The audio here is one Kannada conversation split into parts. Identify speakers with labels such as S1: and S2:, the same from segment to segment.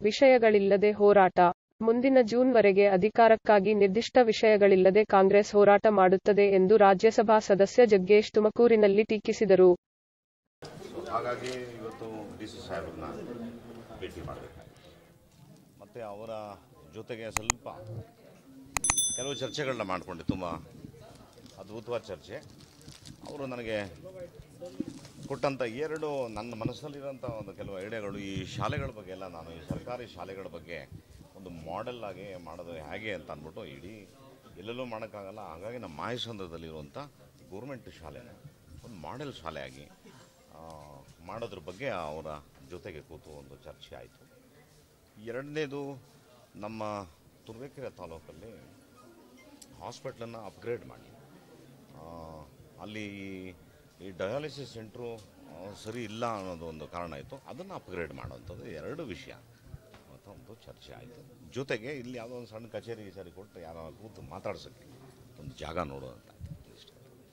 S1: ವಿಷಯಗಳಿಲ್ಲದೆ ಹೋರಾಟ ಮುಂದಿನ ಜೂನ್ ವರೆಗೆ ಅಧಿಕಾರಕ್ಕಾಗಿ ನಿರ್ದಿಷ್ಟ ವಿಷಯಗಳಿಲ್ಲದೆ ಕಾಂಗ್ರೆಸ್ ಹೋರಾಟ ಮಾಡುತ್ತದೆ ಎಂದು ರಾಜ್ಯಸಭಾ ಸದಸ್ಯ ಜಗ್ಗೇಶ್ ತುಮಕೂರಿನಲ್ಲಿ ಟೀಕಿಸಿದರು
S2: ಹಾಗಾಗಿ ಇವತ್ತು ಡಿ ಸಿ ಸಾಹೇಬ್ರನ್ನ ಭೇಟಿ ಮಾಡಬೇಕಾಗಿತ್ತು ಮತ್ತು ಅವರ ಜೊತೆಗೆ ಸ್ವಲ್ಪ ಕೆಲವು ಚರ್ಚೆಗಳನ್ನ ಮಾಡಿಕೊಂಡೆ ತುಂಬ ಅದ್ಭುತವಾದ ಚರ್ಚೆ ಅವರು ನನಗೆ ಕೊಟ್ಟಂಥ ಎರಡು ನನ್ನ ಮನಸ್ಸಲ್ಲಿರೋಂಥ ಒಂದು ಕೆಲವು ಐಡಿಯಾಗಳು ಈ ಶಾಲೆಗಳ ಬಗ್ಗೆ ಎಲ್ಲ ನಾನು ಈ ಸರ್ಕಾರಿ ಶಾಲೆಗಳ ಬಗ್ಗೆ ಒಂದು ಮಾಡೆಲ್ ಆಗಿ ಮಾಡೋದು ಹೇಗೆ ಅಂತ ಅಂದ್ಬಿಟ್ಟು ಇಡೀ ಎಲ್ಲೆಲ್ಲೂ ಮಾಡೋಕ್ಕಾಗಲ್ಲ ಹಾಗಾಗಿ ನಮ್ಮ ಮಾಯಸಂದ್ರದಲ್ಲಿರುವಂಥ ಗೌರ್ಮೆಂಟ್ ಶಾಲೆನ ಒಂದು ಮಾಡೆಲ್ ಶಾಲೆಯಾಗಿ ಆ, ಮಾಡೋದ್ರ ಬಗ್ಗೆ ಅವರ ಜೊತೆಗೆ ಕೂತು ಒಂದು ಚರ್ಚೆ ಆಯಿತು ಎರಡನೇದು ನಮ್ಮ ತುರುವೇಕೆರೆ ತಾಲೂಕಲ್ಲಿ ಹಾಸ್ಪಿಟ್ಲನ್ನು ಅಪ್ಗ್ರೇಡ್ ಮಾಡಿ ಆ, ಅಲ್ಲಿ ಈ ಡಯಾಲಿಸಿಸ್ ಸೆಂಟ್ರು ಆ, ಸರಿ ಇಲ್ಲ ಅನ್ನೋದು ಒಂದು ಕಾರಣ ಇತ್ತು ಅದನ್ನು ಅಪ್ಗ್ರೇಡ್ ಮಾಡೋವಂಥದ್ದು ಎರಡು ವಿಷಯ ಅಂತ ಒಂದು ಚರ್ಚೆ ಆಯಿತು ಜೊತೆಗೆ ಇಲ್ಲಿ ಯಾವುದೋ ಒಂದು ಸಣ್ಣ ಕಚೇರಿ ಸರಿ ಕೊಟ್ಟು ಯಾರೋ ಕೂತು ಮಾತಾಡ್ಸೋಕ್ಕೆ ಒಂದು ಜಾಗ ನೋಡೋದಂತ ಇಷ್ಟ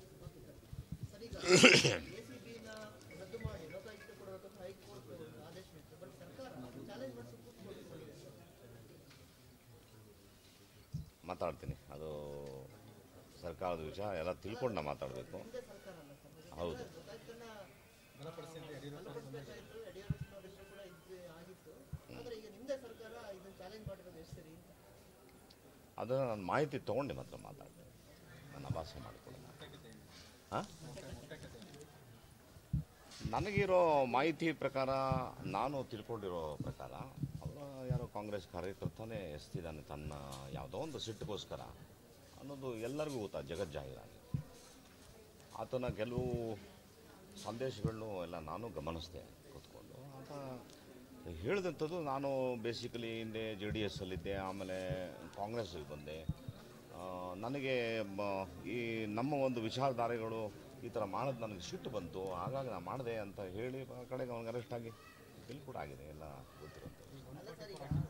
S2: ಮಾತಾಡ್ತೀನಿ ಅದು ಸರ್ಕಾರದ ವಿಚಾರ ಎಲ್ಲ ತಿಳ್ಕೊಂಡು ನಾ ಮಾತಾಡಬೇಕು ಹೌದು ಅದನ್ನು ನಾನು ಮಾಹಿತಿ ತೊಗೊಂಡು ಮಾತ್ರ ಮಾತಾಡ್ತೀನಿ ನನ್ನ ಅಭಾಸ ಮಾಡಿಕೊಳ್ಳೋಣ ಹಾಂ ನನಗಿರೋ ಮಾಹಿತಿ ಪ್ರಕಾರ ನಾನು ತಿಳ್ಕೊಂಡಿರೋ ಪ್ರಕಾರ ಅವರ ಯಾರೋ ಕಾಂಗ್ರೆಸ್ ಕಾರ್ಯಕರ್ತನೇ ಎಸ್ತಿದ್ದಾನೆ ತನ್ನ ಯಾವುದೋ ಒಂದು ಸಿಟ್ಟಿಗೋಸ್ಕರ ಅನ್ನೋದು ಎಲ್ಲರಿಗೂ ಗೊತ್ತಾ ಜಗಜ್ಜಾಹಿರಾಗಿ ಆತನ ಕೆಲವು ಸಂದೇಶಗಳನ್ನು ಎಲ್ಲ ನಾನು ಗಮನಿಸಿದೆ ಕೂತ್ಕೊಂಡು ಆತ ಹೇಳಿದಂಥದ್ದು ನಾನು ಬೇಸಿಕಲಿ ಹಿಂದೆ ಜೆ ಡಿ ಎಸ್ಸಲ್ಲಿದ್ದೆ ಆಮೇಲೆ ಕಾಂಗ್ರೆಸ್ಸಿಗೆ ಬಂದೆ ಆ, ನನಗೆ ಮ- ಈ ನಮ್ಮ ಒಂದು ವಿಚಾರಧಾರೆಗಳು ಈ ಥರ ಮಾಡೋದು ನನಗೆ ಸಿಟ್ಟು ಬಂತು ಹಾಗಾಗಿ ನಾನು ಮಾಡಿದೆ ಅಂತ ಹೇಳಿ ಆ ಕಡೆಗೆ ಅವ್ನಿಗೆ ಅರೆಸ್ಟ್ ಆಗಿ ಬಿಲ್ ಕೂಡ ಆಗಿದೆ ಎಲ್ಲ ಗೊತ್ತಿರೋಂಥದ್ದು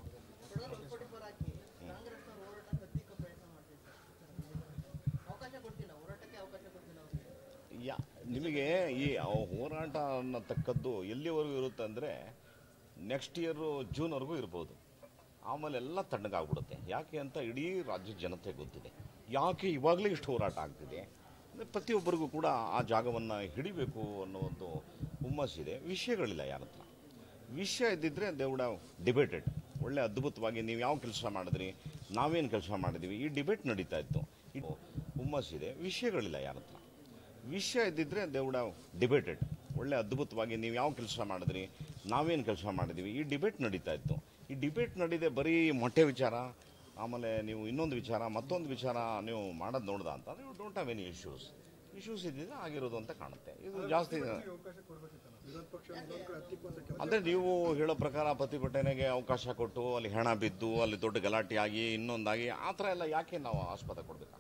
S2: ಯಾ ನಿಮಗೆ ಈ ಅವ್ ಹೋರಾಟ ಅನ್ನತಕ್ಕದ್ದು ಎಲ್ಲಿವರೆಗೂ ಇರುತ್ತೆ ಅಂದರೆ ನೆಕ್ಸ್ಟ್ ಇಯರು ಜೂನ್ವರೆಗೂ ಇರ್ಬೋದು ಆಮೇಲೆ ಎಲ್ಲ ತಣ್ಣಗಾಗ್ಬಿಡುತ್ತೆ ಯಾಕೆ ಅಂತ ಇಡೀ ರಾಜ್ಯದ ಜನತೆ ಗೊತ್ತಿದೆ ಯಾಕೆ ಇವಾಗಲೇ ಇಷ್ಟು ಹೋರಾಟ ಆಗ್ತಿದೆ ಅಂದರೆ ಪ್ರತಿಯೊಬ್ಬರಿಗೂ ಕೂಡ ಆ ಜಾಗವನ್ನು ಹಿಡಿಬೇಕು ಅನ್ನೋ ಒಂದು ಹುಮ್ಮಸ್ಸಿದೆ ವಿಷಯಗಳಿಲ್ಲ ಯಾರ ಹತ್ರ ವಿಷಯ ಇದ್ದಿದ್ರೆ ದೇ ವುಡ್ ಹ್ಯಾವ್ ಡಿಬೇಟೆಡ್ ಒಳ್ಳೆ ಅದ್ಭುತವಾಗಿ ನೀವು ಯಾವ ಕೆಲಸ ಮಾಡಿದ್ರಿ ನಾವೇನು ಕೆಲಸ ಮಾಡಿದ್ವಿ ಈ ಡಿಬೇಟ್ ನಡೀತಾ ಇತ್ತು ಇದು ಹುಮ್ಮಸ್ಸಿದೆ ವಿಷಯಗಳಿಲ್ಲ ಯಾರ ಹತ್ರ ವಿಷಯ ಇದ್ದಿದ್ರೆ ದೇ ವುಡ್ ಹ್ಯಾವ್ ಡಿಬೇಟೆಡ್ ಒಳ್ಳೆ ಅದ್ಭುತವಾಗಿ ನೀವು ಯಾವ ಕೆಲಸ ಮಾಡಿದ್ರಿ ನಾವೇನು ಕೆಲಸ ಮಾಡಿದ್ವಿ ಈ ಡಿಬೇಟ್ ನಡೀತಾ ಇತ್ತು ಈ ಡಿಬೇಟ್ ನಡೀದೆ ಬರೀ ಮೊಟ್ಟೆ ವಿಚಾರ ಆಮೇಲೆ ನೀವು ಇನ್ನೊಂದು ವಿಚಾರ ಮತ್ತೊಂದು ವಿಚಾರ ನೀವು ಮಾಡೋದು ನೋಡ್ದ ಅಂತ ನೀವು don't have any issues issues ಇದ್ದಿದ್ರೆ ಆಗಿರೋದು ಅಂತ ಕಾಣುತ್ತೆ ಇದು ಜಾಸ್ತಿ ಅಂದರೆ ನೀವು ಹೇಳೋ ಪ್ರಕಾರ ಪ್ರತಿಭಟನೆಗೆ ಅವಕಾಶ ಕೊಟ್ಟು ಅಲ್ಲಿ ಹೆಣ ಬಿದ್ದು ಅಲ್ಲಿ ದೊಡ್ಡ ಗಲಾಟೆ ಆಗಿ ಇನ್ನೊಂದಾಗಿ ಆ ಥರ ಎಲ್ಲ ಯಾಕೆ ನಾವು ಆಸ್ಪದ ಕೊಡಬೇಕಾ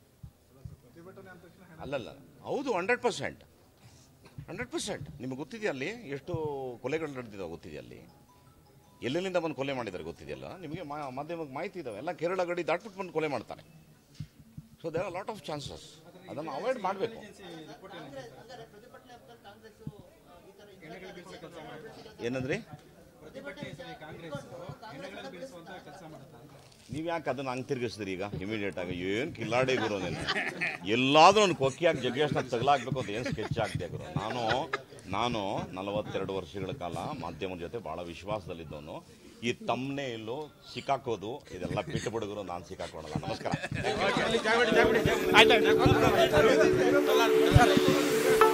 S2: ಅಲ್ಲಲ್ಲ ಹೌದು ಹಂಡ್ರೆಡ್ ಪರ್ಸೆಂಟ್ ಹಂಡ್ರೆಡ್ ಪರ್ಸೆಂಟ್ ನಿಮಗೆ ಗೊತ್ತಿದೆಯಾ ಅಲ್ಲಿ ಎಷ್ಟು ಕೊಲೆಗಳು ನಡೆದಿದ್ದಾವೆ ಗೊತ್ತಿದೆಯಾ ಅಲ್ಲಿ ಎಲ್ಲೆಲ್ಲಿಂದ ಬಂದು ಕೊಲೆ ಮಾಡಿದ್ದಾರೆ ಗೊತ್ತಿದೆಯಲ್ಲ ನಿಮಗೆ ಮಾ ಮಾಧ್ಯಮಕ್ಕೆ ಮಾಹಿತಿ ಇದಾವೆ ಎಲ್ಲ ಕೇರಳ ಗಡಿ ದಾಟ್ಬಿಟ್ಟು ಬಂದು ಕೊಲೆ ಮಾಡ್ತಾರೆ so there are lot of chances ಅದನ್ನು ಅವಾಯ್ಡ್ ಮಾಡಬೇಕು ಏನಂದ್ರಿ ನೀವು ಯಾಕೆ ಅದನ್ನ ಹಂಗೆ ತಿರುಗಿಸಿದ್ರಿ ಈಗ ಇಮಿಡಿಯೇಟ್ ಆಗಿ ಏನು ಕಿಲ್ಲಾಡಿ ಗುರು ನೀನು ಎಲ್ಲಾದ್ರೂ ಒಂದು ಕೊಕ್ಕಿಯಾಗಿ ಜಗ್ಗೇಶ್ನ ತಗಲಾಕ್ಬೇಕು ಅಂತ ಏನು ಸ್ಕೆಚ್ ಆಗ್ತೇ ಗುರು ನಾನು ನಾನು ನಲವತ್ತೆರಡು ವರ್ಷಗಳ ಕಾಲ ಮಾಧ್ಯಮದ ಜೊತೆ ಭಾಳ ವಿಶ್ವಾಸದಲ್ಲಿದ್ದವನು ಈ ತಮ್ಮನೇ ಇಲ್ಲೂ ಸಿಕ್ಕಾಕೋದು ಇದೆಲ್ಲ ಬಿಟ್ಟು ಬಿಡುಗರು ನಾನು ಸಿಕ್ಕಾಕೊಳಲ್ಲ ನಮಸ್ಕಾರ